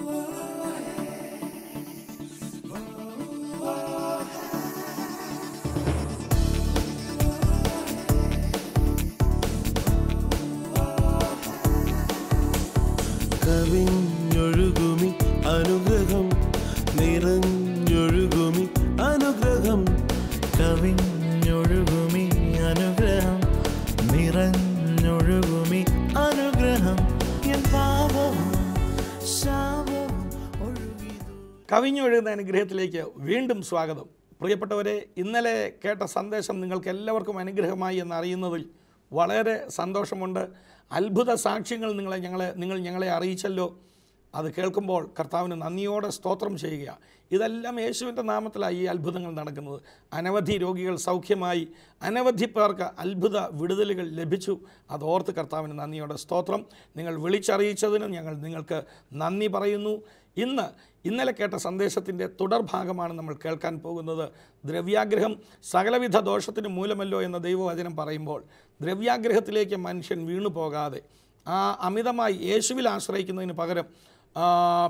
കവിഞ്ഞൊഴുകുമി അനുഗ്രഹം നിറഞ്ഞൊഴുകുമി അനുഗ്രഹം കവിഞ്ഞൊഴുകുമി അനുഗ്രഹം നിറഞ്ഞൊഴുകുമി അനുഗ്രഹം എൻ പാപവും ശാപവും ഒഴുകി കവിഞ്ഞൊഴുകുന്ന അനുഗ്രഹത്തിലേക്ക് വീണ്ടും സ്വാഗതം പ്രിയപ്പെട്ടവരെ ഇന്നലെ കേട്ട സന്ദേശം നിങ്ങൾക്ക് എല്ലാവർക്കും അനുഗ്രഹമായി എന്നറിയുന്നതിൽ വളരെ സന്തോഷമുണ്ട് അത്ഭുത സാക്ഷ്യങ്ങൾ നിങ്ങളെ ഞങ്ങളെ നിങ്ങൾ ഞങ്ങളെ അറിയിച്ചല്ലോ അത് കേൾക്കുമ്പോൾ കർത്താവിന് നന്ദിയോടെ സ്തോത്രം ചെയ്യുക ഇതെല്ലാം യേശുവിൻ്റെ നാമത്തിലാണ് ഈ അത്ഭുതങ്ങൾ നടക്കുന്നത് അനവധി രോഗികൾ സൗഖ്യമായി അനവധി പേർക്ക് അത്ഭുത വിടുതലുകൾ ലഭിച്ചു അത് ഓർത്ത് കർത്താവിന് നന്ദിയോടെ സ്തോത്രം നിങ്ങൾ വിളിച്ചറിയിച്ചതിന് ഞങ്ങൾ നിങ്ങൾക്ക് നന്ദി പറയുന്നു ഇന്ന് ഇന്നലെ കേട്ട സന്ദേശത്തിൻ്റെ തുടർഭാഗമാണ് നമ്മൾ കേൾക്കാൻ പോകുന്നത് ദ്രവ്യാഗ്രഹം സകലവിധ ദോഷത്തിന് മൂലമല്ലോ എന്ന ദൈവവചനം പറയുമ്പോൾ ദ്രവ്യാഗ്രഹത്തിലേക്ക് മനുഷ്യൻ വീണു പോകാതെ ആ അമിതമായി യേശുവിൽ ആശ്രയിക്കുന്നതിന് പകരം ആ,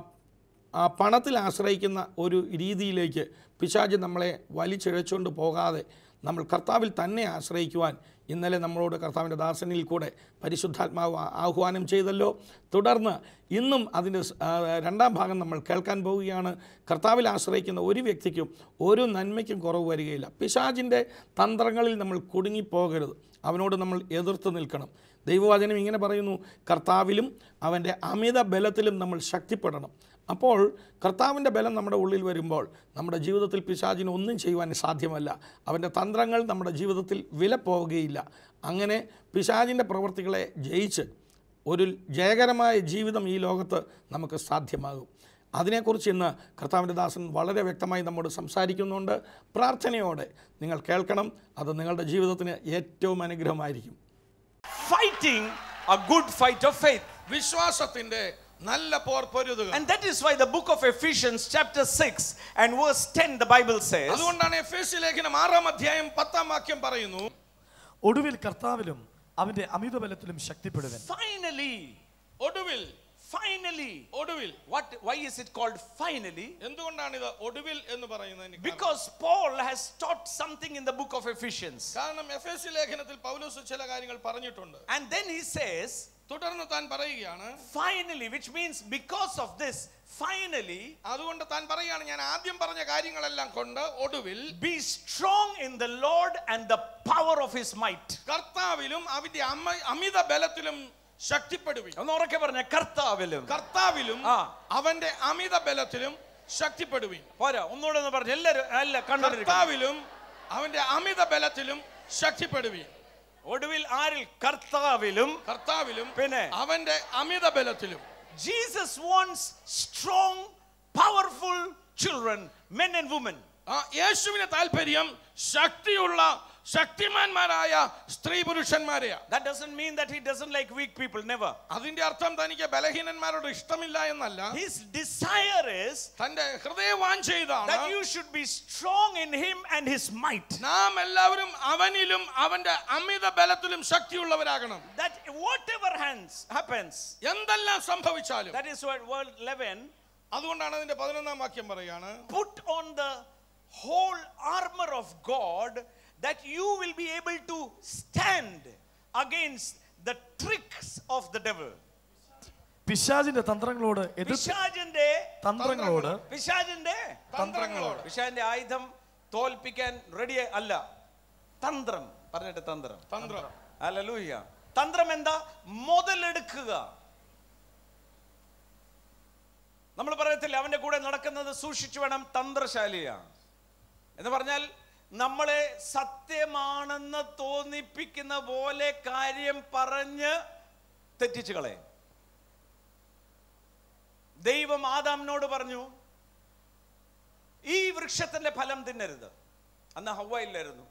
ആ പണത്തിൽ ആശ്രയിക്കുന്ന ഒരു രീതിയിലേക്ക് പിശാജ് നമ്മളെ വലിച്ചിഴച്ചുകൊണ്ട് പോകാതെ നമ്മൾ കർത്താവിൽ തന്നെ ആശ്രയിക്കുവാൻ ഇന്നലെ നമ്മളോട് കർത്താവിൻ്റെ ദാസനിൽ കൂടെ പരിശുദ്ധാത്മാവ് ആ- ആഹ്വാനം ചെയ്തല്ലോ തുടർന്ന് ഇന്നും അതിൻ്റെ സ്- ആ, രണ്ടാം ഭാഗം നമ്മൾ കേൾക്കാൻ പോവുകയാണ് കർത്താവിൽ ആശ്രയിക്കുന്ന ഒരു വ്യക്തിക്കും ഒരു നന്മയ്ക്കും കുറവ് വരികയില്ല പിശാജിൻ്റെ തന്ത്രങ്ങളിൽ നമ്മൾ കുടുങ്ങിപ്പോകരുത് അവനോട് നമ്മൾ എതിർത്ത് നിൽക്കണം ദൈവവചനം ഇങ്ങനെ പറയുന്നു കർത്താവിലും അവൻ്റെ അമിത ബലത്തിലും നമ്മൾ ശക്തിപ്പെടണം അപ്പോൾ കർത്താവിൻ്റെ ബലം നമ്മുടെ ഉള്ളിൽ വരുമ്പോൾ നമ്മുടെ ജീവിതത്തിൽ പിശാചിന് ഒന്നും ചെയ്യുവാൻ സാധ്യമല്ല അവൻ്റെ തന്ത്രങ്ങൾ നമ്മുടെ ജീവിതത്തിൽ വില പോവുകയില്ല അങ്ങനെ പിശാചിൻ്റെ പ്രവൃത്തികളെ ജയിച്ച് ഒരു ജയകരമായ ജീവിതം ഈ ലോകത്ത് നമുക്ക് സാധ്യമാകും അതിനെക്കുറിച്ച് ഇന്ന് കർത്താവിൻ്റെ ദാസൻ വളരെ വ്യക്തമായി നമ്മോട് സംസാരിക്കുന്നുണ്ട് പ്രാർത്ഥനയോടെ നിങ്ങൾ കേൾക്കണം അത് നിങ്ങളുടെ ജീവിതത്തിന് ഏറ്റവും അനുഗ്രഹമായിരിക്കും fighting a good fight of faith. വിശ്വാസത്തിൻ്റെ നല്ല പോർ പൊരുതുക And that is why the book of Ephesians, chapter 6 and verse 10, the Bible says, അതുകൊണ്ടാണ് എഫ് എസ് ലേഖനം ആറാം അധ്യായം പത്താം വാക്യം പറയുന്നു ഒടുവിൽ കർത്താവിലും അവന്റെ അമിതബലത്തിലും ശക്തിപ്പെടുവൻ finally, ഒടുവിൽ finally. ഒടുവിൽ What, why is it called finally? എന്തുകൊണ്ടാണ് ഇത് ഒടുവിൽ എന്ന് പറയുന്നതിന് കാരണം? Because Paul has taught something in the book of Ephesians. കാരണം എഫ് എസ് ലേഖനത്തിൽ പൗലോസ് ചില കാര്യങ്ങൾ പറഞ്ഞിട്ടുണ്ട് And then he says, തുടർന്ന് താൻ പറയുകയാണ് finally, which means because of this, finally, അതുകൊണ്ട് താൻ പറയുകയാണ് ഞാൻ ആദ്യം പറഞ്ഞ കാര്യങ്ങളെല്ലാം കൊണ്ട് ഒടുവിൽ be strong in the Lord and the power of his might. കർത്താവിലും അവന്റെ അമ- അമിത ബലത്തിലും ശക്തിപ്പെടുവി ഒന്ന് ഉറക്കെ പറഞ്ഞ കർത്താവിലും കർത്താവിലും ആ. അവന്റെ അമിത ബലത്തിലും ശക്തിപ്പെടുവി പോരാ ഒന്നുകൂടെ ഒന്ന് പറഞ്ഞു എല്ലാവരും അല്ല കണ്ടു കർത്താവിലും അവന്റെ അമിത ബലത്തിലും ശക്തിപ്പെടുവി ഒടുവിൽ ആരിൽ കർത്താവിലും കർത്താവിലും പിന്നെ? അവന്റെ അമിത ബലത്തിലും Jesus wants strong powerful children men and women ആ യേശുവിന് താല്പര്യം ശക്തിയുള്ള ശക്തിമാന്മാരായ സ്ത്രീ പുരുഷന്മാരെയാ that doesn't mean that he doesn't like weak people never അതിന്റെ അർത്ഥം തനിക്ക് ബലഹീനന്മാരോട് ഇഷ്ടമില്ല എന്നല്ല his desire is തന്റെ ഹൃദയവാൻ ചെയ്താണ് that you should be strong in him and his might നാം എല്ലാവരും അവനിലും അവന്റെ അമിത ബലത്തിലും ശക്തിയുള്ളവരാകണം that whatever hands happens എന്തെല്ലാം സംഭവിച്ചാലും that is what word 11 അതുകൊണ്ടാണ് അതിന്റെ പതിനൊന്നാം വാക്യം പറയാണ് put on the whole armor of God that you will be able to stand against the tricks of the devil. പിശാചിന്റെ തന്ത്രങ്ങളോട് എതിർ പിശാചിന്റെ തന്ത്രങ്ങളോട് പിശാചിന്റെ തന്ത്രങ്ങളോട് പിശാചിന്റെ ആയുധം തോൽപ്പിക്കാൻ റെഡി അല്ല തന്ത്രം പറഞ്ഞിട്ട് തന്ത്രം തന്ത്രം അല്ലൂയ്യ തന്ത്രം എന്താ മുതലെടുക്കുക നമ്മൾ പറയത്തില്ല അവന്റെ കൂടെ നടക്കുന്നത് സൂക്ഷിച്ചു വേണം തന്ത്രശാലിയാണ് എന്ന് പറഞ്ഞാൽ നമ്മളെ സത്യമാണെന്ന് തോന്നിപ്പിക്കുന്ന പോലെ കാര്യം പറഞ്ഞ് തെറ്റിച്ചു കളയും ദൈവം ആദാമിനോട് പറഞ്ഞു ഈ വൃക്ഷത്തിന്റെ ഫലം തിന്നരുത് അന്ന് ഹവ്വ ഇല്ലായിരുന്നു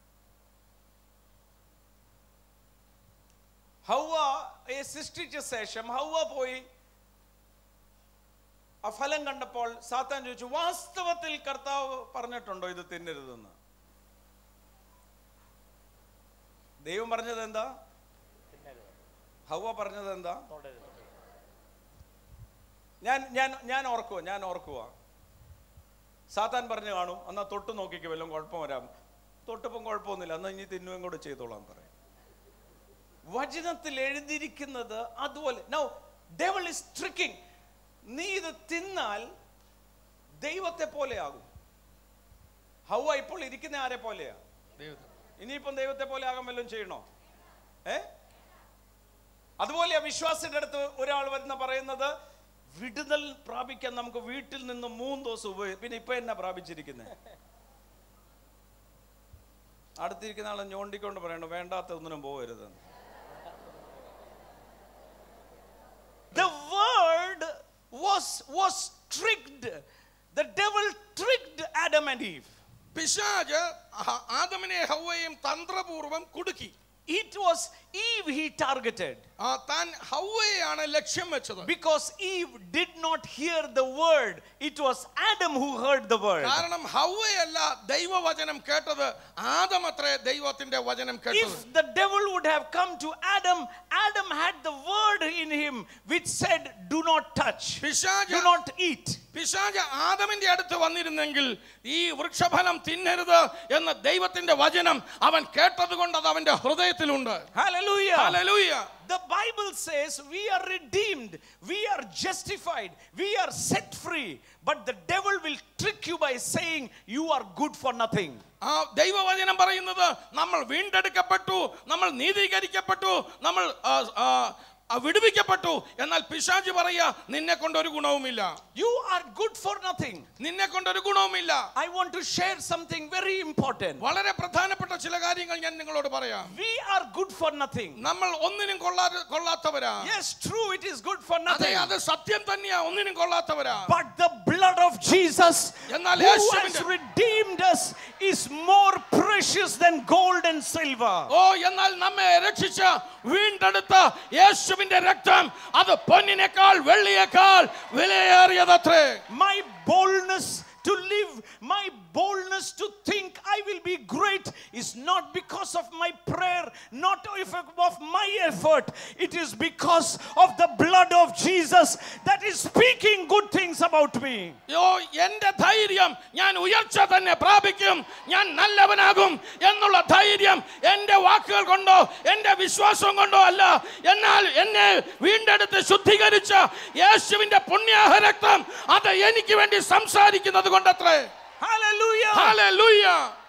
ഹൗവയെ സൃഷ്ടിച്ച ശേഷം ഹൗവ പോയി ആ ഫലം കണ്ടപ്പോൾ സാത്താൻ ചോദിച്ചു വാസ്തവത്തിൽ കർത്താവ് പറഞ്ഞിട്ടുണ്ടോ ഇത് തിന്നരുതെന്ന് ദൈവം പറഞ്ഞത് എന്താ ഹൗവ പറഞ്ഞത് എന്താ ഞാൻ ഞാൻ ഞാൻ ഓർക്കുക ഞാൻ ഓർക്കുക സാത്താൻ പറഞ്ഞു കാണും എന്നാൽ തൊട്ട് നോക്കിക്ക് വല്ലതും കുഴപ്പം വരാം തൊട്ടിപ്പം കുഴപ്പമൊന്നുമില്ല എന്നാൽ ഇനി തിന്നുകയും കൂടെ ചെയ്തോളാം പറയും വചനത്തിൽ എഴുതിയിരിക്കുന്നത് അതുപോലെ നൗ ഡെവൽ ഇസ് ട്രിക്കിംഗ് നീ ഇത് തിന്നാൽ ദൈവത്തെ പോലെയാകും ഹൗവ ഇപ്പോൾ ഇരിക്കുന്ന ആരെ പോലെയാ ഇനിയിപ്പം ദൈവത്തെ പോലെ ആകാൻ വല്ലതും ചെയ്യണോ ഏ അതുപോലെ വിശ്വാസിന്റെ അടുത്ത് ഒരാൾ വരുന്ന പറയുന്നത് വിടുതൽ പ്രാപിക്കാൻ നമുക്ക് വീട്ടിൽ നിന്ന് മൂന്ന് ദിവസം ഉപയോഗി പിന്നെ ഇപ്പൊ എന്നാ പ്രാപിച്ചിരിക്കുന്നത് അടുത്തിരിക്കുന്ന ആളെ ഞോണ്ടിക്കൊണ്ട് പറയണം വേണ്ടാത്ത ഒന്നിനും പോകരുത് The word was was tricked. The devil tricked Adam and Eve. പിശാജ് ആ- ആദമിനെ ഹൗവയും തന്ത്രപൂർവം കുടുക്കി It was Eve he targeted. ആ താൻ ഹൗവയാണ് ലക്ഷ്യം വെച്ചത് Because Eve did not hear the word, it was Adam who heard the word. കാരണം ഹൗവയല്ല ദൈവവചനം കേട്ടത് ആദമത്രേ ദൈവത്തിന്റെ വചനം കേട്ടത് If the devil would have come to Adam, Adam had the word in him which said, Do not touch, പിശാജ് do not eat. പിശാജ് ആദമിന്റെ അടുത്ത് വന്നിരുന്നെങ്കിൽ ഈ വൃക്ഷഫലം തിന്നരുത് എന്ന് ദൈവത്തിന്റെ വചനം അവൻ കേട്ടത് കൊണ്ട് അത് അവന്റെ ഹൃദയത്തിലുണ്ട് Hallelujah. ഹല്ലേലൂയ. The Bible says we are redeemed, we are justified, we are set free. But the devil will trick you by saying you are good for nothing. ആ ദൈവവചനം പറയുന്നത് നമ്മൾ വീണ്ടെടുക്കപ്പെട്ടു നമ്മൾ നീതീകരിക്കപ്പെട്ടു നമ്മൾ ആ, ആ, ആ, വിടുവിക്കപ്പെട്ടു എന്നാൽ പിശാജ് പറയാ നിന്നെ കൊണ്ട് ഒരു ഗുണവുമില്ല You are good for nothing. നിന്നെ കൊണ്ട് ഒരു ഗുണവുമില്ല I want to share something very important. വളരെ പ്രധാനപ്പെട്ട ചില കാര്യങ്ങൾ ഞാൻ നിങ്ങളോട് പറയാം We are good for nothing. നമ്മൾ ഒന്നിനും കൊള്ളാ കൊള്ളാത്തവരാ Yes, true, it is good for അതെ nothing. അത് സത്യം തന്നെയാ ഒന്നിനും കൊള്ളാത്തവരാ But the blood of Jesus, എന്നാൽ who has യേശുവിന്റെ- redeemed us, is more precious than gold and silver. ഓ എന്നാൽ നമ്മെ രക്ഷിച്ച വീണ്ടെടുത്ത യേശുവിന്റെ രക്തം അത് പൊന്നിനേക്കാൾ വെള്ളിയേക്കാൾ വിലയേറിയതത്രേ My boldness to live, my boldness to think I will be great is not because of my prayer, not if of my effort. It is because of the blood of Jesus that is speaking good things about me. യോ എന്റെ ധൈര്യം ഞാൻ ഉയർച്ച തന്നെ പ്രാപിക്കും ഞാൻ നല്ലവനാകും എന്നുള്ള ധൈര്യം എന്റെ വാക്കുകൾ കൊണ്ടോ എന്റെ വിശ്വാസം കൊണ്ടോ അല്ല എന്നാൽ എന്നെ വീണ്ടെടുത്ത് ശുദ്ധീകരിച്ച യേശുവിന്റെ പുണ്യാഹ രക്തം അത് എനിക്ക് വേണ്ടി സംസാരിക്കുന്നത് കൊണ്ടത്രേ Hallelujah. ഹല്ലേലൂയ.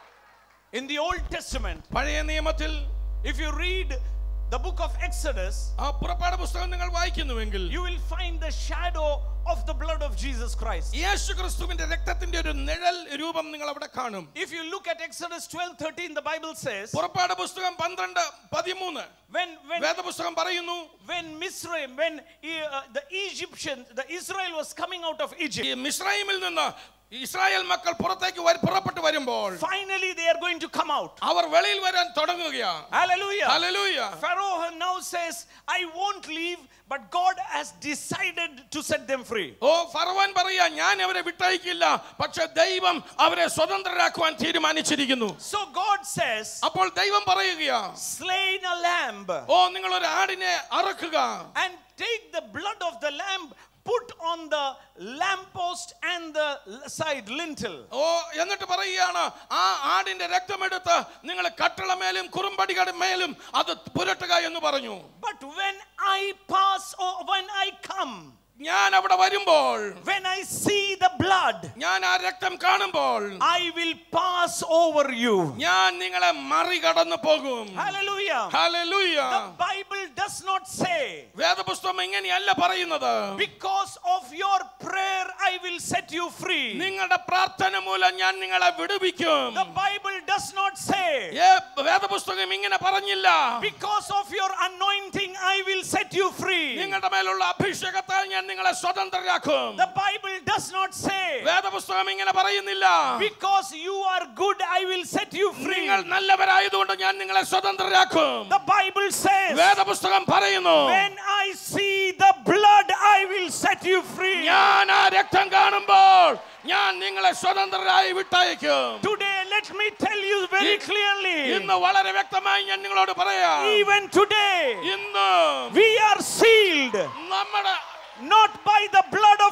In the Old Testament, പഴയ നിയമത്തിൽ if you read the book of Exodus, ആ പുറപ്പാട് പുസ്തകം നിങ്ങൾ വായിക്കുന്നുവെങ്കിൽ you will find the shadow of the blood of Jesus Christ. യേശു ക്രിസ്തുവിന്റെ രക്തത്തിന്റെ ഒരു നിഴൽ രൂപം നിങ്ങൾ അവിടെ കാണും If you look at Exodus 12 13, the Bible says, പുറപ്പാട് പുസ്തകം പന്ത്രണ്ട് പതിമൂന്ന് when, when, വേദപുസ്തകം പറയുന്നു when Misraim, when uh, the Egyptian, the Israel was coming out of ഈ Egypt, മിസ്രൈമിൽ നിന്ന് ഇസ്രായേൽ മക്കൾ പുറത്തേക്ക് വര- പുറപ്പെട്ടു വരുമ്പോൾ finally they are going to come out. അവർ വെളിയിൽ വരാൻ തുടങ്ങുകയാ Hallelujah. ഹല്ലേലൂയ. Pharaoh now says, I won't leave, but God has decided to set them free. ഓ ഫറവാൻ പറയാ ഞാൻ അവരെ വിട്ടയക്കില്ല പക്ഷെ ദൈവം അവരെ സ്വതന്ത്രരാക്കുവാൻ തീരുമാനിച്ചിരിക്കുന്നു So God says, അപ്പോൾ ദൈവം പറയുകയാ slain a lamb ഓ നിങ്ങൾ ഒരു ആടിനെ അറക്കുക and take the blood of the lamb, put on the lamppost and the side lintel. ഓ എന്നിട്ട് പറയുകയാണ് ആ ആടിന്റെ രക്തമെടുത്ത് നിങ്ങൾ കട്ടിളമേലും കുറുമ്പടികളുടെ മേലും അത് പുരട്ടുക എന്ന് പറഞ്ഞു But when I pass or when I come, ഞാൻ അവിടെ വരുമ്പോൾ when I see the blood, ഞാൻ ആ രക്തം കാണുമ്പോൾ I will pass over you. ഞാൻ നിങ്ങളെ മറികടന്നു പോകും Hallelujah. ഹല്ലേലൂയ. The Bible does not say, വേദപുസ്തകം ഇങ്ങനെയല്ല പറയുന്നത് because of your prayer, I will set you free. നിങ്ങളുടെ പ്രാർത്ഥന മൂലം ഞാൻ നിങ്ങളെ വിടുവിക്കും The Bible does not say, ഏ, വേദപുസ്തകം ഇങ്ങനെ പറഞ്ഞില്ല because of your anointing, I will set you free. നിങ്ങളുടെ മേലുള്ള അഭിഷേകത്താൽ ഞാൻ നിങ്ങളെ സ്വതന്ത്രരാക്കും The Bible does not say, വേദപുസ്തകം ഇങ്ങനെ പറയുന്നില്ല because you are good, I will set you free. നിങ്ങൾ നല്ലവരായതുകൊണ്ട് ഞാൻ നിങ്ങളെ സ്വതന്ത്രരാക്കും The Bible says, വേദപുസ്തകം പറയുന്നു when I see the blood, I will set you free. ഞാൻ ആ രക്തം കാണുമ്പോൾ ഞാൻ നിങ്ങളെ സ്വതന്ത്രരായി വിട്ടയക്കും Today, let me tell you very clearly, ഇന്ന് വളരെ വ്യക്തമായി ഞാൻ നിങ്ങളോട് പറയാം even today, ഇന്ന് we are sealed നമ്മുടെ not by the blood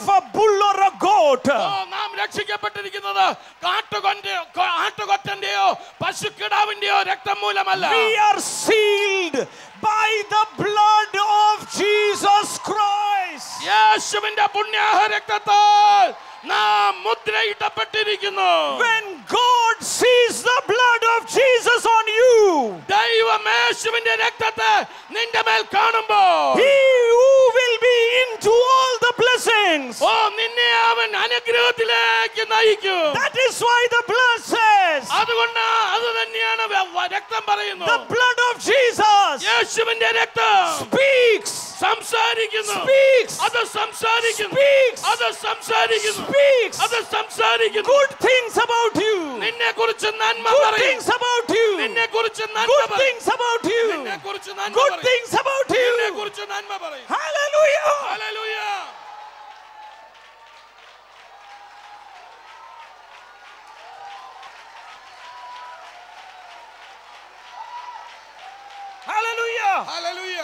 a bull or a goat. ഓ നാം രക്ഷിക്കപ്പെട്ടിരിക്കുന്നത് കാട്ടുകൊന്റെ ആട്ടുകൊറ്റന്റെയോ പശുക്കിടാവിന്റെയോ രക്തം മൂലമല്ല We are sealed by the blood of Jesus Christ. യേശുവിന്റെ പുണ്യാഹ രക്തത്താൽ നാം മുദ്രയിട്ടപ്പെട്ടിരിക്കുന്നു When God sees the blood of Jesus on you, ദൈവം യേശുവിന്റെ രക്തത്തെ നിന്റെ മേൽ കാണുമ്പോൾ He who will be into all the blessings. ഓ നിന്നെ അവൻ അനുഗ്രഹത്തിലേക്ക് നയിക്കും That is why the blood says, അതുകൊണ്ട് അത് തന്നെയാണ് വ- വ- രക്തം പറയുന്നു the blood of Jesus യേശുവിന്റെ രക്തം speaks, സംസാരിക്കുന്നു speaks, അത് സംസാരിക്കുന്നു speaks, അത് സംസാരിക്കുന്നു speaks അത് സംസാരിക്കുന്നു good things about you, നിന്നെ കുറിച്ച് നന്മ good പറയും things about you, നിന്നെ കുറിച്ച് നന്മ good പറയും things about you, നിന്നെ കുറിച്ച് നന്മ good പറയും things about നിന്നെ you. കുറിച്ച് നന്മ പറയും Hallelujah. Hallelujah Hallelujah. ഹല്ലേലൂയ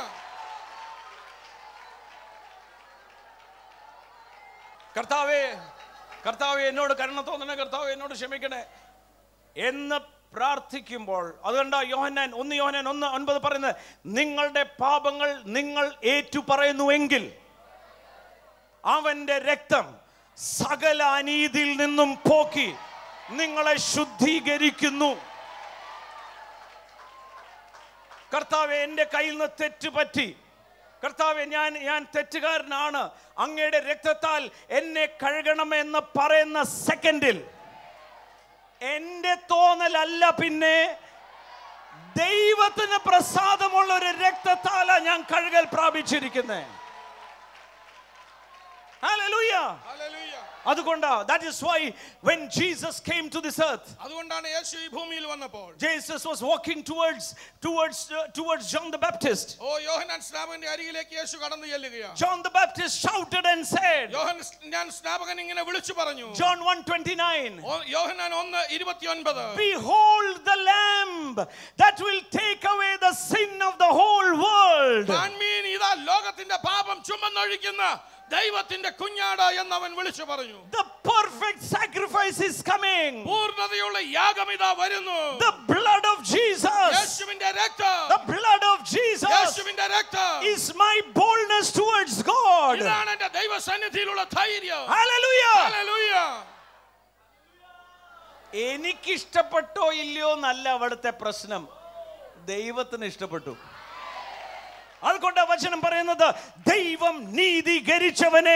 കർത്താവേ കർത്താവേ എന്നോട് കരുണ തോന്നണേ കർത്താവേ എന്നോട് ക്ഷമിക്കണേ എന്ന് പ്രാർത്ഥിക്കുമ്പോൾ അതുകൊണ്ട് യോഹന്നാൻ ഒന്ന് യോഹന്നാൻ ഒന്ന് ഒൻപത് പറയുന്നത് നിങ്ങളുടെ പാപങ്ങൾ നിങ്ങൾ ഏറ്റു പറയുന്നുവെങ്കിൽ അവന്റെ രക്തം സകല അനീതിയിൽ നിന്നും പോക്കി നിങ്ങളെ ശുദ്ധീകരിക്കുന്നു കർത്താവെ എൻ്റെ കയ്യിൽ നിന്ന് തെറ്റ് പറ്റി കർത്താവെ ഞാൻ ഞാൻ തെറ്റുകാരനാണ് അങ്ങയുടെ രക്തത്താൽ എന്നെ കഴുകണമെന്ന് പറയുന്ന സെക്കൻഡിൽ എൻ്റെ തോന്നലല്ല പിന്നെ ദൈവത്തിന് പ്രസാദമുള്ള ഒരു രക്തത്താല ഞാൻ കഴുകൽ പ്രാപിച്ചിരിക്കുന്നത് Hallelujah. ഹല്ലേലൂയ അതുകൊണ്ട് that is why when Jesus came to this earth അതുകൊണ്ടാണ് യേശു ഈ ഭൂമിയിൽ വന്നപ്പോൾ Jesus was walking towards towards uh, towards John the Baptist. ഓ യോഹന്നാൻ സ്നാപകന്റെ അരികിലേക്ക് യേശു കടന്നു ചെല്ലുകയാണ് John the Baptist shouted and said, Yohan ഞാൻ സ്നാപകൻ ഇങ്ങനെ വിളിച്ചു പറഞ്ഞു John 1:29, ഓ- യോഹന്നാൻ ഒന്ന് ഇരുപത്തിയൊൻപത് Behold the Lamb that will take away the sin of the whole world. കാൺമീൻ ഇതാ ലോകത്തിന്റെ പാപം ചുമന്നൊഴിക്കുന്ന ദൈവത്തിന്റെ കുഞ്ഞാട് എന്നവൻ വിളിച്ചു പറഞ്ഞു The perfect sacrifice is coming. പൂർണ്ണതയുള്ള യാഗം ഇതാ വരുന്നു The blood of Jesus, യേശുവിന്റെ രക്തം the blood of Jesus യേശുവിന്റെ രക്തം is my boldness towards God. ഇതാണ് എന്റെ ദൈവ സന്നിധിയിലുള്ള ധൈര്യം Hallelujah. ഹല്ലേലൂയ. എനിക്കിഷ്ടപ്പെട്ടോ ഇല്ലയോ എന്നല്ല അവിടുത്തെ പ്രശ്നം ദൈവത്തിന് ഇഷ്ടപ്പെട്ടു അതുകൊണ്ട് വചനം പറയുന്നത് ദൈവം നീതീകരിച്ചവനെ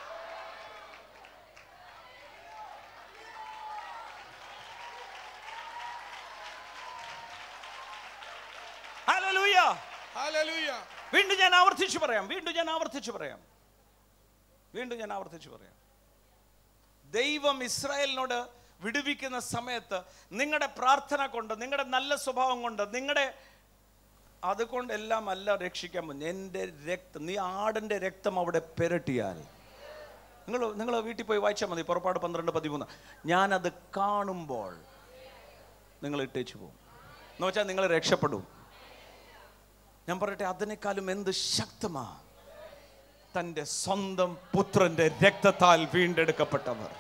Hallelujah. ഹല്ലേലൂയ. വീണ്ടും ഞാൻ ആവർത്തിച്ചു പറയാം വീണ്ടും ഞാൻ ആവർത്തിച്ചു പറയാം വീണ്ടും ഞാൻ ആവർത്തിച്ചു പറയാം ദൈവം ഇസ്രായേലിനോട് വിടുവിക്കുന്ന സമയത്ത് നിങ്ങളുടെ പ്രാർത്ഥന കൊണ്ട് നിങ്ങളുടെ നല്ല സ്വഭാവം കൊണ്ട് നിങ്ങളുടെ അതുകൊണ്ട് എല്ലാം അല്ല രക്ഷിക്കാൻ പോകുന്നത് എൻ്റെ രക്തം നീ ആടിൻ്റെ രക്തം അവിടെ പെരട്ടിയാൽ നിങ്ങൾ നിങ്ങൾ വീട്ടിൽ പോയി വായിച്ചാൽ മതി പുറപ്പാട് പന്ത്രണ്ട് പതിമൂന്ന് ഞാനത് കാണുമ്പോൾ നിങ്ങൾ ഇട്ടേച്ചു പോകും എന്ന് വെച്ചാൽ നിങ്ങൾ രക്ഷപ്പെടും ഞാൻ പറയട്ടെ അതിനേക്കാളും എന്ത് ശക്തമാ തൻ്റെ സ്വന്തം പുത്രന്റെ രക്തത്താൽ വീണ്ടെടുക്കപ്പെട്ടവർ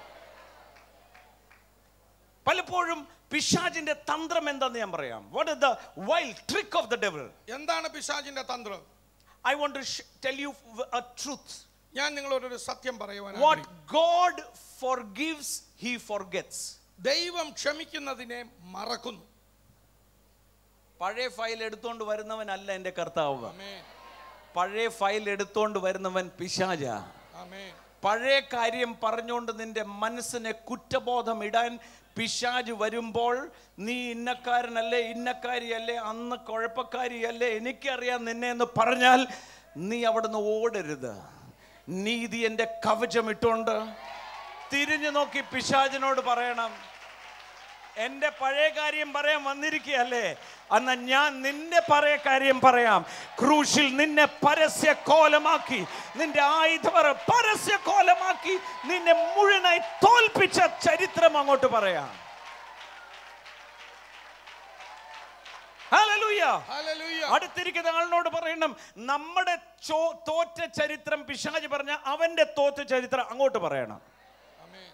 പലപ്പോഴും പിശാചിന്റെ തന്ത്രം എന്താന്ന് ഞാൻ പറയാം what is the wild trick of the devil എന്താണ് പിശാചിന്റെ തന്ത്രം I want to tell you a truth ഞാൻ നിങ്ങളോടൊരു സത്യം പറയുവാൻ വാട്ട് ആഗ്രഹിക്കുന്നു. God forgives he forgets ദൈവം ക്ഷമിക്കുന്നതിനെ മറക്കുന്നു പഴയ ഫയൽ എടുത്തോണ്ട് വരുന്നവനല്ല എൻ്റെ കർത്താവ് ആമേൻ. പഴയ ഫയൽ എടുത്തോണ്ട് വരുന്നവൻ പിശാച ആമേൻ. പഴയ കാര്യം പറഞ്ഞുകൊണ്ട് നിന്റെ മനസ്സിനെ കുറ്റബോധം ഇടാൻ പിശാജ് വരുമ്പോൾ നീ ഇന്നക്കാരനല്ലേ ഇന്നക്കാരിയല്ലേ അന്ന് കുഴപ്പക്കാരിയല്ലേ എനിക്കറിയാം നിന്നെ എന്ന് പറഞ്ഞാൽ നീ അവിടുന്ന് ഓടരുത് നീതി എൻ്റെ കവചം ഇട്ടുകൊണ്ട് തിരിഞ്ഞു നോക്കി പിശാജിനോട് പറയണം എൻ്റെ പഴയ കാര്യം പറയാൻ വന്നിരിക്കുകയല്ലേ അന്ന് ഞാൻ നിന്റെ പഴയ കാര്യം പറയാം ക്രൂശിൽ നിന്നെ പരസ്യ കോലമാക്കി നിന്റെ ആയുധവർ പരസ്യ കോലമാക്കി നിന്നെ മുഴുവനായി തോൽപ്പിച്ച ചരിത്രം അങ്ങോട്ട് പറയാം Hallelujah. ഹല്ലേലൂയ. അടുത്തിരിക്കുന്ന ആളിനോട് പറയണം നമ്മുടെ ചോ- തോറ്റ ചരിത്രം പിശാജ് പറഞ്ഞ അവന്റെ തോറ്റ ചരിത്രം അങ്ങോട്ട് പറയണം ആമേൻ.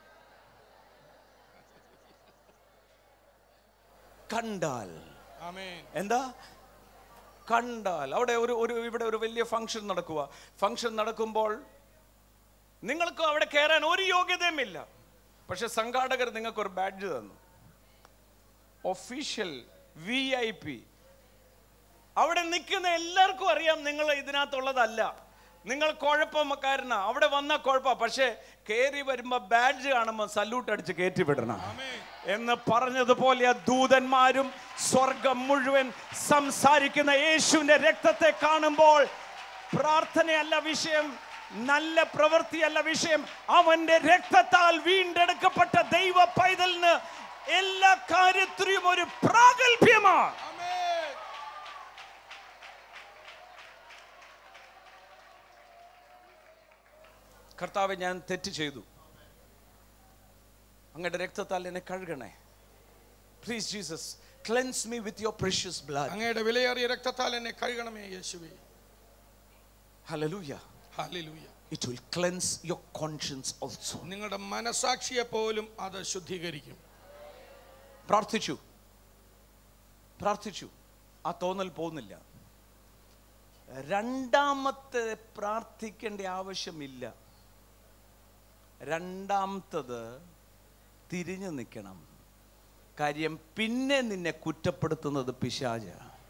കണ്ടാൽ ആമേൻ. എന്താ കണ്ടാൽ അവിടെ ഒരു ഒരു ഇവിടെ ഒരു വലിയ ഫംഗ്ഷൻ നടക്കുക ഫംഗ്ഷൻ നടക്കുമ്പോൾ നിങ്ങൾക്ക് അവിടെ കയറാൻ ഒരു യോഗ്യതയുമില്ല പക്ഷെ സംഘാടകർ നിങ്ങൾക്ക് ഒരു ബാഡ്ജ് തന്നു ഒഫീഷ്യൽ വി ഐ പി അവിടെ നിൽക്കുന്ന എല്ലാവർക്കും അറിയാം നിങ്ങൾ ഇതിനകത്തുള്ളതല്ല നിങ്ങൾ കുഴപ്പക്കാരനാ അവിടെ വന്ന കുഴപ്പ പക്ഷേ കയറി വരുമ്പോ ബാഡ്ജ് കാണുമ്പോൾ സല്യൂട്ട് അടിച്ച് കയറ്റി വിടണം എന്ന് പറഞ്ഞതുപോലെ ആ ദൂതന്മാരും സ്വർഗം മുഴുവൻ സംസാരിക്കുന്ന യേശുവിന്റെ രക്തത്തെ കാണുമ്പോൾ പ്രാർത്ഥനയല്ല വിഷയം നല്ല പ്രവൃത്തിയല്ല വിഷയം അവന്റെ രക്തത്താൽ വീണ്ടെടുക്കപ്പെട്ട ദൈവ പൈതലിന് എല്ലാ കാര്യത്തിലും ഒരു പ്രാഗൽഭ്യമാണ് ആമേൻ. കർത്താവ് ഞാൻ തെറ്റ് ചെയ്തു അങ്ങയുടെ രക്തത്താൽ എന്നെ കഴുകണേ please Jesus cleanse me with your precious blood അങ്ങയുടെ വിലയേറിയ രക്തത്താൽ എന്നെ കഴുകണമേ യേശുവേ hallelujah hallelujah it will cleanse your conscience also നിങ്ങളുടെ മനസാക്ഷിയെ പോലും അത് ശുദ്ധീകരിക്കും പ്രാർത്ഥിച്ചു പ്രാർത്ഥിച്ചു ആ തോന്നൽ പോകുന്നില്ല രണ്ടാമത്തെ പ്രാർത്ഥിക്കേണ്ട ആവശ്യമില്ല രണ്ടാമത്തത് തിരിഞ്ഞു നിൽക്കണം കാര്യം പിന്നെ നിന്നെ കുറ്റപ്പെടുത്തുന്നത് പിശാച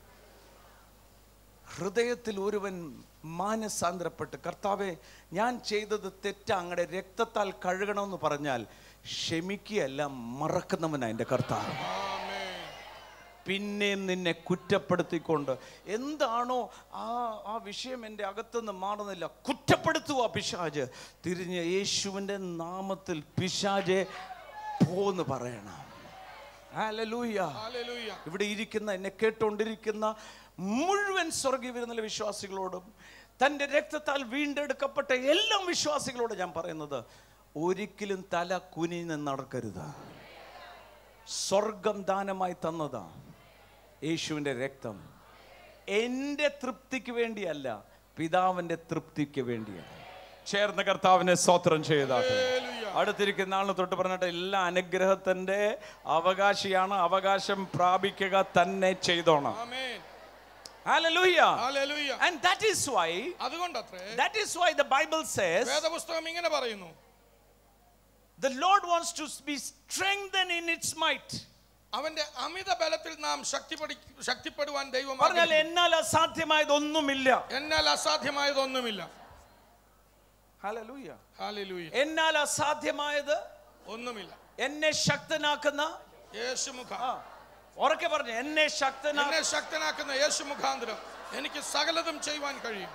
ഹൃദയത്തിൽ ഒരുവൻ മാനസാന്തരപ്പെട്ട് കർത്താവെ ഞാൻ ചെയ്തത് തെറ്റ അങ്ങടെ രക്തത്താൽ കഴുകണമെന്ന് പറഞ്ഞാൽ ക്ഷമിക്കുകയല്ല മറക്കുന്നവനാ എൻ്റെ കർത്താവ് പിന്നെയും നിന്നെ കുറ്റപ്പെടുത്തിക്കൊണ്ട് എന്താണോ ആ ആ വിഷയം എൻ്റെ അകത്തുനിന്ന് മാറുന്നില്ല കുറ്റപ്പെടുത്തുക പിശാജ് തിരിഞ്ഞ് യേശുവിൻ്റെ നാമത്തിൽ പിശാജെ പോന്ന് പറയണം ഹല്ലേലൂയ ഹല്ലേലൂയ ഇവിടെ ഇരിക്കുന്ന എന്നെ കേട്ടുകൊണ്ടിരിക്കുന്ന മുഴുവൻ സ്വർഗീയ വിരുന്നിലെ വിശ്വാസികളോടും തൻ്റെ രക്തത്താൽ വീണ്ടെടുക്കപ്പെട്ട എല്ലാ വിശ്വാസികളോടും ഞാൻ പറയുന്നത് ഒരിക്കലും തല കുനിഞ്ഞ് നടക്കരുത് സ്വർഗം ദാനമായി തന്നതാ യേശുവിൻ്റെ രക്തം എൻ്റെ തൃപ്തിക്ക് വേണ്ടിയല്ല പിതാവിൻ്റെ തൃപ്തിക്ക് വേണ്ടിയാണ് ചേർന്ന കർത്താവിനെ സ്തോത്രം ചെയ്താട്ടെ അടുത്തിരിക്കുന്ന ആളിന് തൊട്ട് പറഞ്ഞിട്ട് എല്ലാ അനുഗ്രഹത്തിന്റെ അവകാശിയാണ് അവകാശം പ്രാപിക്കുക തന്നെ ചെയ്തോണം ആമേൻ Hallelujah. ഹല്ലേലൂയ And that is why അതുകൊണ്ടത്രേ that is why the Bible says വേദപുസ്തകം ഇങ്ങനെ പറയുന്നു the Lord wants to be strengthened in its might. അവന്റെ അമിത ബലത്തിൽ നാം ശക്തിപ്പെടി ശക്തിപ്പെടുവാൻ ദൈവം പറഞ്ഞാൽ ആഗ്രഹിക്കുന്നു. എന്നാൽ അസാധ്യമായതൊന്നുമില്ല എന്നാൽ അസാധ്യമായതൊന്നുമില്ല Hallelujah. ഹാലലൂയ എന്നാൽ അസാധ്യമായത് ഒന്നുമില്ല എന്നെ ശക്തനാക്കുന്ന യേശു മുഖ ആ, ഉറക്കെ പറഞ്ഞു എന്നെ ശക്തനാ എന്നെ ശക്തനാക്കുന്ന യേശു മുഖാന്തരം എനിക്ക് സകലതും ചെയ്യുവാൻ കഴിയും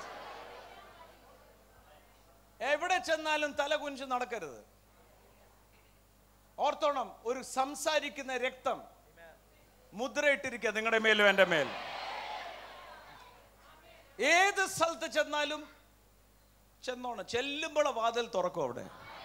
എവിടെ ചെന്നാലും തല കുനിച്ച് നടക്കരുത് ഓർത്തോണം ഒരു സംസാരിക്കുന്ന രക്തം മുദ്രയിട്ടിരിക്കുക നിങ്ങളുടെ മേലും എൻ്റെ മേൽ ഏത് സ്ഥലത്ത് ചെന്നാലും ചെന്നോണം ചെല്ലുമ്പോൾ വാതിൽ തുറക്കും അവിടെ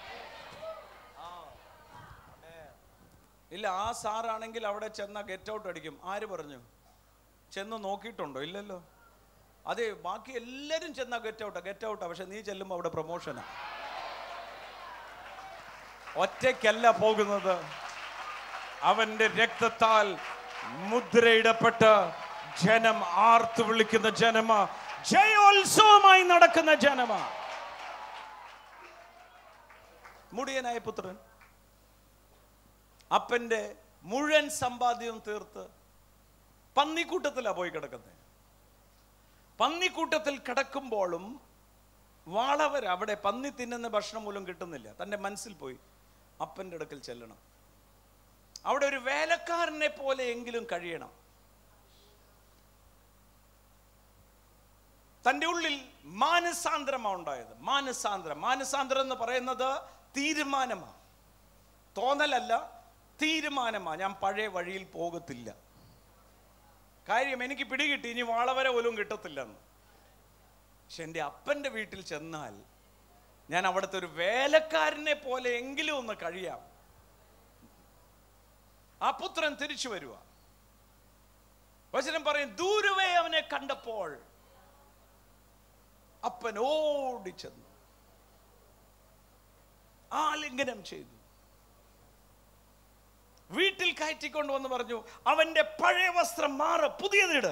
ഇല്ല ആ സാറാണെങ്കിൽ അവിടെ ചെന്ന ഗെറ്റ് ഔട്ട് അടിക്കും ആര് പറഞ്ഞു ചെന്ന് നോക്കിയിട്ടുണ്ടോ ഇല്ലല്ലോ അതെ ബാക്കി എല്ലാവരും ചെന്ന ഗെറ്റ് ഔട്ടാ ഗെറ്റ് ഔട്ടാ പക്ഷെ നീ ചെല്ലുമ്പോൾ അവിടെ പ്രൊമോഷനാ ഒറ്റയ്ക്കല്ല പോകുന്നത് അവന്റെ രക്തത്താൽ മുദ്രയിടപ്പെട്ട ജനം ആർത്തു വിളിക്കുന്ന ജനമാ ജയോത്സവമായി നടക്കുന്ന ജനമാ മുടിയനായ പുത്രൻ അപ്പന്റെ മുഴുവൻ സമ്പാദ്യവും തീർത്ത് പന്നിക്കൂട്ടത്തിലാ പോയി കിടക്കുന്നത് പന്നിക്കൂട്ടത്തിൽ കിടക്കുമ്പോഴും വാളവർ അവിടെ പന്നി തിന്നുന്ന ഭക്ഷണം മൂലം കിട്ടുന്നില്ല തൻ്റെ മനസ്സിൽ പോയി അപ്പൻ്റെ അടുക്കൽ ചെല്ലണം അവിടെ ഒരു വേലക്കാരനെ പോലെ എങ്കിലും കഴിയണം തൻ്റെ ഉള്ളിൽ മാനസാന്തരമാണ് ഉണ്ടായത് മാനസാന്തരം മാനസാന്തരം എന്ന് പറയുന്നത് തീരുമാനമാണ് തോന്നലല്ല തീരുമാനമാണ് ഞാൻ പഴയ വഴിയിൽ പോകത്തില്ല കാര്യം എനിക്ക് പിടികിട്ടി ഇനി വാളവര പോലും കിട്ടത്തില്ലെന്ന് പക്ഷെ എൻ്റെ അപ്പൻ്റെ വീട്ടിൽ ചെന്നാൽ ഞാൻ അവിടുത്തെ ഒരു വേലക്കാരനെ പോലെ എങ്കിലും ഒന്ന് കഴിയാം ആ പുത്രൻ തിരിച്ചു വരുക വചനം പറയും ദൂരവേ അവനെ കണ്ടപ്പോൾ അപ്പൻ ഓടിച്ചെന്നു ആലിംഗനം ചെയ്തു വീട്ടിൽ കയറ്റിക്കൊണ്ട് വന്ന് പറഞ്ഞു അവന്റെ പഴയ വസ്ത്രം മാറ് പുതിയതിട്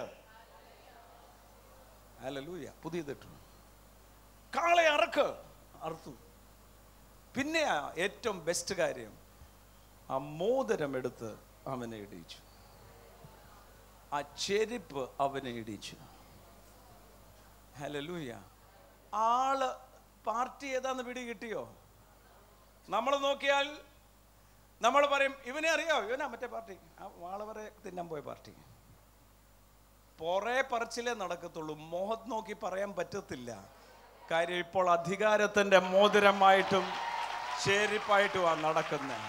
അല്ലൂയ പുതിയതിട്ടു കാളെ അറക്ക് അറുത്തു പിന്നെ ഏറ്റവും ബെസ്റ്റ് കാര്യം ആ മോതിരം എടുത്ത് അവനെ ഇടിച്ചു ആ ചെരുപ്പ് അവനെ ഇടിച്ചു ഹലലൂയ ആള് പാർട്ടി ഏതാന്ന് പിടി കിട്ടിയോ നമ്മൾ നോക്കിയാൽ നമ്മൾ പറയും ഇവനെ അറിയോ ഇവനാ മറ്റേ പാർട്ടി ആ വാളവരെ തിന്നാൻ പോയ പാർട്ടി പൊറേ പറച്ചിലേ നടക്കത്തുള്ളൂ മോഹത്ത് നോക്കി പറയാൻ പറ്റത്തില്ല കാര്യം ഇപ്പോൾ അധികാരത്തിന്റെ മോതിരമായിട്ടും ചേരിപ്പായിട്ടുമാണ് നടക്കുന്നത്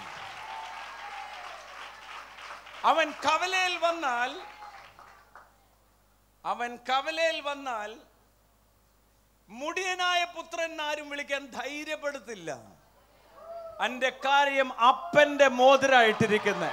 അവൻ കവലയിൽ വന്നാൽ അവൻ കവലയിൽ വന്നാൽ മുടിയനായ പുത്രൻ ആരും വിളിക്കാൻ ധൈര്യപ്പെടുത്തില്ല അന്റെ കാര്യം അപ്പന്റെ മോതിരായിട്ടിരിക്കുന്നേ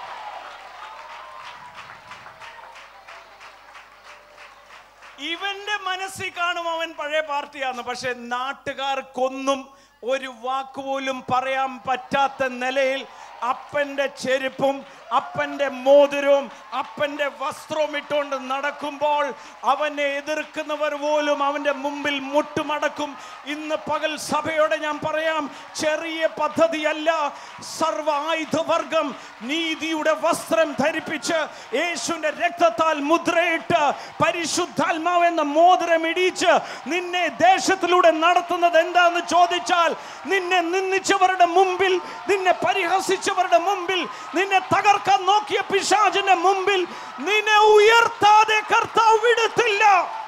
ഇവന്റെ മനസ്സിൽ കാണും അവൻ പഴയ പാർട്ടിയാണ് പക്ഷെ നാട്ടുകാർക്കൊന്നും ഒരു വാക്കുപോലും പറയാൻ പറ്റാത്ത നിലയിൽ അപ്പന്റെ ചെരുപ്പും അപ്പന്റെ മോതിരവും അപ്പന്റെ വസ്ത്രവും ഇട്ടുകൊണ്ട് നടക്കുമ്പോൾ അവനെ എതിർക്കുന്നവർ പോലും അവന്റെ മുമ്പിൽ മുട്ടുമടക്കും ഇന്ന് പകൽ സഭയോടെ ഞാൻ പറയാം ചെറിയ പദ്ധതിയല്ല സർവ ആയുധവർഗം നീതിയുടെ വസ്ത്രം ധരിപ്പിച്ച് യേശുവിന്റെ രക്തത്താൽ മുദ്രയിട്ട് പരിശുദ്ധാത്മാവ് എന്ന മോതിരം ഇടിച്ച് നിന്നെ ദേശത്തിലൂടെ നടത്തുന്നത് എന്താന്ന് ചോദിച്ചാൽ നിന്നെ നിന്ദിച്ചവരുടെ മുമ്പിൽ നിന്നെ പരിഹസിച്ചവരുടെ മുമ്പിൽ നിന്നെ തകർക്കാൻ നോക്കിയ പിശാചിന്റെ മുമ്പിൽ നിന്നെ ഉയർത്താതെ കർത്താവ് വിടത്തില്ല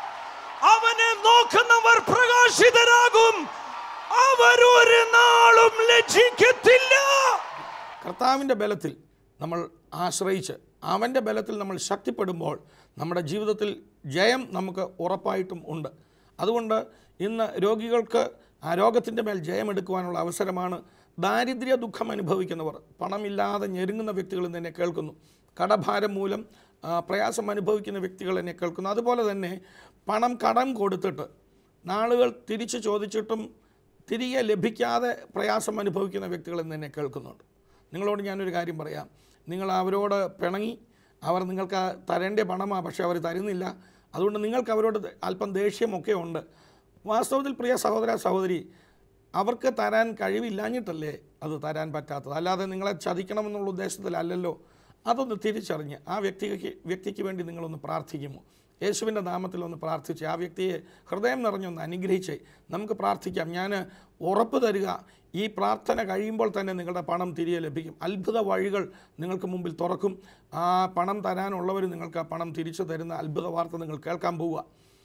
അവനെ നോക്കുന്നവർ പ്രകാശിതരാകും അവരൊരു നാളും ലജ്ജിക്കത്തില്ല കർത്താവിൻ്റെ ബലത്തിൽ നമ്മൾ ആശ്രയിച്ച് അവൻ്റെ ബലത്തിൽ നമ്മൾ ശക്തിപ്പെടുമ്പോൾ നമ്മുടെ ജീവിതത്തിൽ ജയം നമുക്ക് ഉറപ്പായിട്ടും ഉണ്ട് അതുകൊണ്ട് ഇന്ന് രോഗികൾക്ക് ആ രോഗത്തിൻ്റെ മേൽ ജയമെടുക്കുവാനുള്ള അവസരമാണ് ദാരിദ്ര്യ ദുഃഖം അനുഭവിക്കുന്നവർ പണമില്ലാതെ ഞെരുങ്ങുന്ന വ്യക്തികൾ ഇന്ന് എന്നെ കേൾക്കുന്നു കടഭാരം മൂലം ആ, പ്രയാസം അനുഭവിക്കുന്ന വ്യക്തികൾ എന്നെ കേൾക്കുന്നു അതുപോലെ തന്നെ പണം കടം കൊടുത്തിട്ട് നാളുകൾ തിരിച്ചു ചോദിച്ചിട്ടും തിരികെ ലഭിക്കാതെ പ്രയാസം അനുഭവിക്കുന്ന വ്യക്തികൾ ഇന്ന് എന്നെ കേൾക്കുന്നുണ്ട് നിങ്ങളോട് ഞാനൊരു കാര്യം പറയാം നിങ്ങൾ അവരോട് പിണങ്ങി അവർ നിങ്ങൾക്ക് തരേണ്ട പണമാണ് പക്ഷേ അവർ തരുന്നില്ല അതുകൊണ്ട് നിങ്ങൾക്ക് അവരോട് അല്പം ദേഷ്യമൊക്കെ ഉണ്ട് വാസ്തവത്തിൽ പ്രിയ സഹോദര സഹോദരി അവർക്ക് തരാൻ കഴിവില്ലാഞ്ഞിട്ടല്ലേ അത് തരാൻ പറ്റാത്തത് അല്ലാതെ നിങ്ങളെ ചതിക്കണമെന്നുള്ള ഉദ്ദേശത്തിലല്ലല്ലോ അതൊന്ന് തിരിച്ചറിഞ്ഞ് ആ വ്യക്തിക്ക് വ്യക്തിക്ക് വേണ്ടി നിങ്ങളൊന്ന് പ്രാർത്ഥിക്കുമോ യേശുവിൻ്റെ നാമത്തിൽ ഒന്ന് പ്രാർത്ഥിച്ച് ആ വ്യക്തിയെ ഹൃദയം നിറഞ്ഞൊന്ന് അനുഗ്രഹിച്ച് നമുക്ക് പ്രാർത്ഥിക്കാം ഞാൻ ഉറപ്പ് തരിക ഈ പ്രാർത്ഥന കഴിയുമ്പോൾ തന്നെ നിങ്ങളുടെ പണം തിരികെ ലഭിക്കും അത്ഭുത വഴികൾ നിങ്ങൾക്ക് മുമ്പിൽ തുറക്കും ആ പണം തരാനുള്ളവർ നിങ്ങൾക്ക് ആ പണം തിരിച്ചു തരുന്ന അത്ഭുത വാർത്ത നിങ്ങൾ കേൾക്കാൻ പോവുക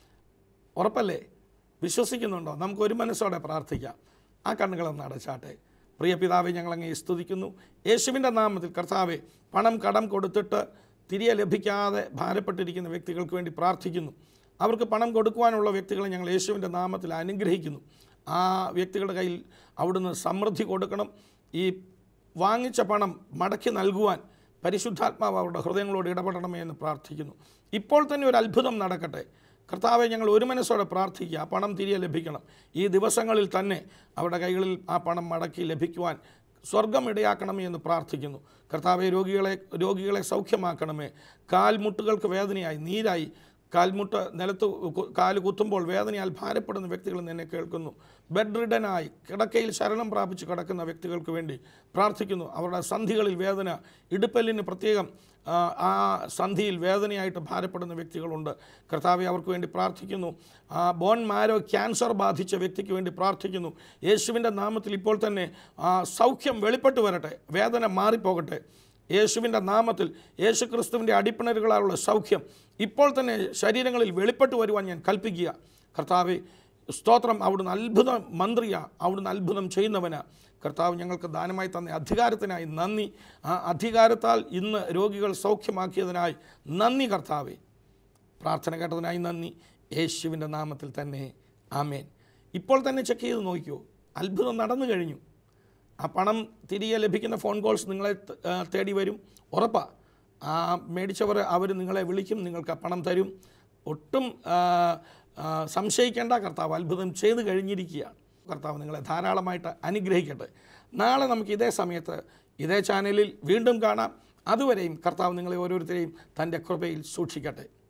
ഉറപ്പല്ലേ വിശ്വസിക്കുന്നുണ്ടോ നമുക്ക് ഒരു മനസ്സോടെ പ്രാർത്ഥിക്കാം ആ കണ്ണുകളൊന്ന് അടച്ചാട്ടെ പ്രിയ പിതാവെ ഞങ്ങളങ്ങേ സ്തുതിക്കുന്നു യേശുവിൻ്റെ നാമത്തിൽ കർത്താവെ പണം കടം കൊടുത്തിട്ട് തിരികെ ലഭിക്കാതെ ഭാരപ്പെട്ടിരിക്കുന്ന വ്യക്തികൾക്ക് വേണ്ടി പ്രാർത്ഥിക്കുന്നു അവർക്ക് പണം കൊടുക്കുവാനുള്ള വ്യക്തികളെ ഞങ്ങൾ യേശുവിൻ്റെ നാമത്തിൽ അനുഗ്രഹിക്കുന്നു ആ വ്യക്തികളുടെ കയ്യിൽ അവിടുന്ന് സമൃദ്ധി കൊടുക്കണം ഈ വാങ്ങിച്ച പണം മടക്കി നൽകുവാൻ പരിശുദ്ധാത്മാവ് അവരുടെ ഹൃദയങ്ങളോട് ഇടപെടണമേ എന്ന് പ്രാർത്ഥിക്കുന്നു ഇപ്പോൾ തന്നെ ഒരു അത്ഭുതം നടക്കട്ടെ കർത്താവെ ഞങ്ങൾ ഒരു മനസ്സോടെ പ്രാർത്ഥിക്കുക ആ പണം തിരികെ ലഭിക്കണം ഈ ദിവസങ്ങളിൽ തന്നെ അവരുടെ കൈകളിൽ ആ പണം മടക്കി ലഭിക്കുവാൻ സ്വർഗം ഇടയാക്കണമേ എന്ന് പ്രാർത്ഥിക്കുന്നു കർത്താവെ രോഗികളെ രോഗികളെ സൗഖ്യമാക്കണമേ കാൽമുട്ടുകൾക്ക് വേദനയായി നീരായി കാൽമുട്ട് നിലത്ത് കു- കാല് കുത്തുമ്പോൾ വേദനയാൽ ഭാരപ്പെടുന്ന വ്യക്തികൾ എന്നെ കേൾക്കുന്നു ബെഡ് റിഡനായി കിടക്കയിൽ ശരണം പ്രാപിച്ച് കിടക്കുന്ന വ്യക്തികൾക്ക് വേണ്ടി പ്രാർത്ഥിക്കുന്നു അവരുടെ സന്ധികളിൽ വേദന ഇടുപ്പല്ലിന് പ്രത്യേകം ആ, ആ സന്ധിയിൽ വേദനയായിട്ട് ഭാരപ്പെടുന്ന വ്യക്തികളുണ്ട് കർത്താവെ അവർക്ക് വേണ്ടി പ്രാർത്ഥിക്കുന്നു ആ ബോൺ മാരോ ക്യാൻസർ ബാധിച്ച വ്യക്തിക്ക് വേണ്ടി പ്രാർത്ഥിക്കുന്നു യേശുവിൻ്റെ നാമത്തിൽ ഇപ്പോൾ തന്നെ ആ സൗഖ്യം വെളിപ്പെട്ട് വരട്ടെ വേദന മാറിപ്പോകട്ടെ യേശുവിൻ്റെ നാമത്തിൽ യേശു ക്രിസ്തുവിൻ്റെ അടിപ്പിണരുകളാലുള്ള സൗഖ്യം ഇപ്പോൾ തന്നെ ശരീരങ്ങളിൽ വെളിപ്പെട്ട് വരുവാൻ ഞാൻ കൽപ്പിക്കുക കർത്താവെ സ്തോത്രം അവിടുന്ന് അത്ഭുത മന്ത്രിയാ അവിടുന്ന് അത്ഭുതം ചെയ്യുന്നവനാ കർത്താവ് ഞങ്ങൾക്ക് ദാനമായി തന്ന അധികാരത്തിനായി നന്ദി ആ അധികാരത്താൽ ഇന്ന് രോഗികൾ സൗഖ്യമാക്കിയതിനായി നന്ദി കർത്താവെ പ്രാർത്ഥന കേട്ടതിനായി നന്ദി യേശുവിൻ്റെ നാമത്തിൽ തന്നെ ആമേൻ ഇപ്പോൾ തന്നെ ചെക്ക് ചെയ്ത് നോക്കിയോ അത്ഭുതം നടന്നു കഴിഞ്ഞു ആ പണം തിരികെ ലഭിക്കുന്ന ഫോൺ കോൾസ് നിങ്ങളെ ത- ആ, തേടി വരും ഉറപ്പാ ആ മേടിച്ചവർ അവർ നിങ്ങളെ വിളിക്കും നിങ്ങൾക്ക് പണം തരും ഒട്ടും ആ, ആ, സംശയിക്കേണ്ട കർത്താവ് അത്ഭുതം ചെയ്തു കഴിഞ്ഞിരിക്കുകയാണ് കർത്താവ് നിങ്ങളെ ധാരാളമായിട്ട് അനുഗ്രഹിക്കട്ടെ നാളെ നമുക്ക് ഇതേ സമയത്ത് ഇതേ ചാനലിൽ വീണ്ടും കാണാം അതുവരെയും കർത്താവ് നിങ്ങളെ ഓരോരുത്തരെയും തൻ്റെ കൃപയിൽ സൂക്ഷിക്കട്ടെ